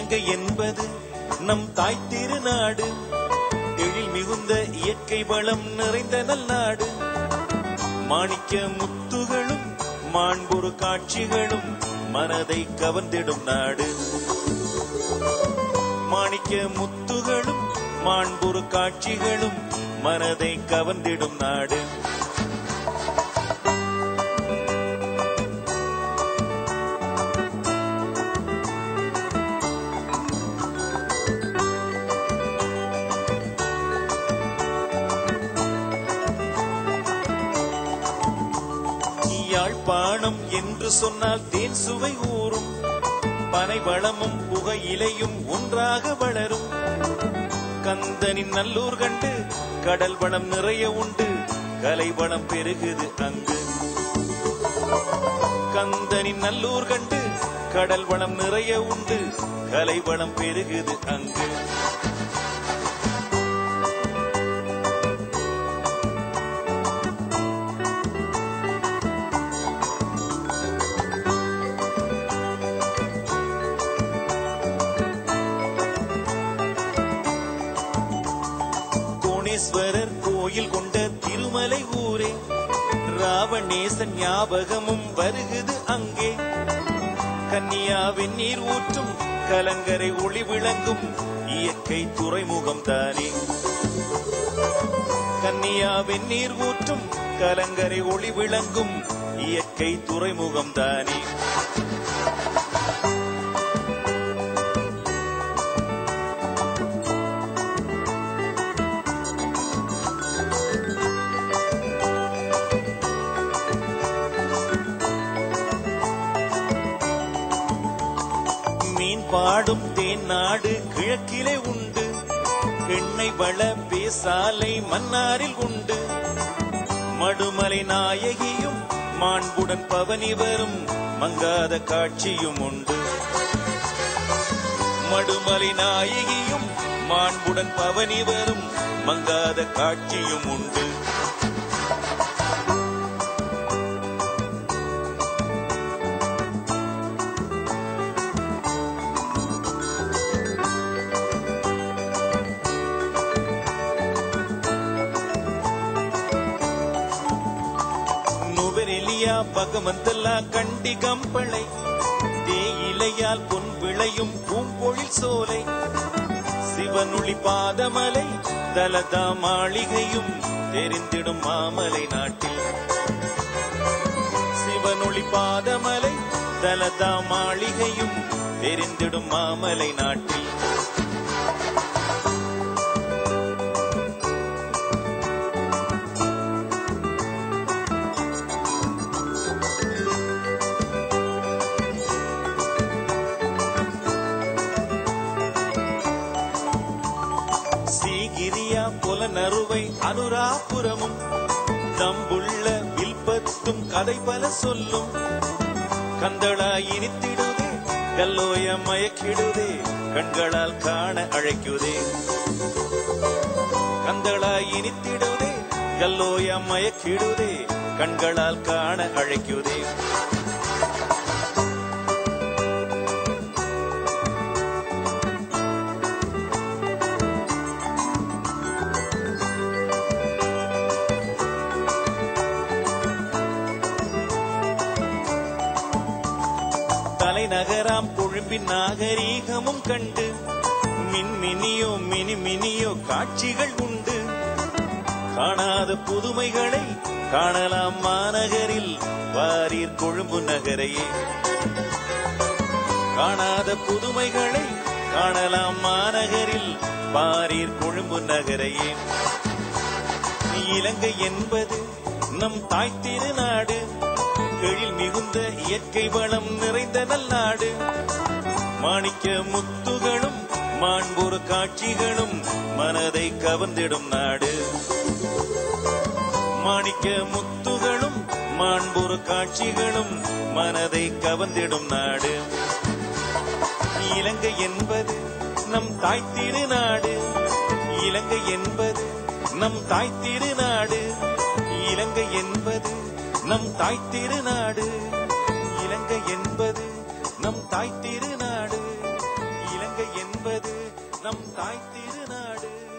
இலங்கை என்பது நம் தாய் திருநாடு எழில் மிகுந்த இயற்கை வளம் நிறைந்த நல்நாடு மாணிக்க முத்துகளும் மாண்புறு காட்சிகளும் மனதை கவர்ந்திடும் நாடு மாணிக்க முத்துகளும் மாண்புறு காட்சிகளும் மனதை கவர்ந்திடும் நாடு யாழ்ப்பாணம் என்று சொன்னால் தேன் சுவை ஊறும் பனை வளமும் புகையிலையும் ஒன்றாக வளரும் கந்தனின் நல்லூர் கண்டு கடல் வளம் நிறைய உண்டு கலை வளம் பெருகுது அங்கு கந்தனின் நல்லூர் கண்டு கடல் வளம் நிறைய உண்டு கலை வளம் பெருகுது அங்கு கோணேஸ்வரர் கோயில் கொண்ட திருமலை ஊரே ராவணேசன் ஞாபகமும் வருகுது அங்கே கன்னியாவின் நீர் ஊற்றும் கலங்கரை ஒளி விளங்கும் இயற்கை துறைமுகம் தானே கன்னியாவின் நீர் ஊற்றும் கலங்கரை ஒளி விளங்கும் இயற்கை துறைமுகம் தானே மீன் பாடும் தேன் நாடு கிழக்கிலே உண்டு எண்ணெய் வள பேசாலை மன்னாரில் உண்டு மடுமலை நாயகியும் மாண்புடன் பவனி வரும் மங்காத காட்சியும் உண்டு மடுமலை நாயகியும் மாண்புடன் பவனி வரும் மங்காத காட்சியும் உண்டு நுவரெலியா பகவந்தல்லா கண்டி கம்பளை தேயிலையால் பொன் விளையும் பூம்பொழில் சோலை சிவனுளி பாதமலை தலதா மாளிகையும் தெரிந்திடும் மாமலை நாட்டில் சிவனொளி பாதமலை தலதா மாளிகையும் தெரிந்திடும் மாமலை நாட்டில் சீகிரியா புலனறுவை அனுராபுரமும் தம்புள்ள வில்பத்தும் கதை பல சொல்லும் கந்தளா இனித்திடுதே கல்லோய மயக்கிடுதே கண்களால் காண அழைக்குதே கந்தளா இனித்திடுதே கல்லோய மயக்கிடுதே கண்களால் காண அழைக்குதே தலைநகராம் கொழும்பின் நாகரீகமும் கண்டு மின்மினியோ மினி மினியோ காட்சிகள் உண்டு காணாத புதுமைகளை காணலாம் மாநகரில் வாரீர் கொழும்பு நகரையே காணாத புதுமைகளை காணலாம் மாநகரில் பாரீர் கொழும்பு நகரையே இலங்கை என்பது நம் தாய் திருநாடு எழில் மிகுந்த இயற்கை வளம் நிறைந்த நல்நாடு மாணிக்க முத்துகளும் மாண்புறு காட்சிகளும் மனதை கவர்ந்திடும் நாடு மாணிக்க முத்துகளும் மாண்புறு காட்சிகளும் மனதை கவர்ந்திடும் நாடு இலங்கை என்பது நம் தாய் திருநாடு இலங்கை என்பது நம் தாய் திருநாடு இலங்கை என்பது நம் தாய் திருநாடு இலங்கை என்பது நம் தாய் திருநாடு இலங்கை வாழ்க என்பது நம் தாய் திருநாடு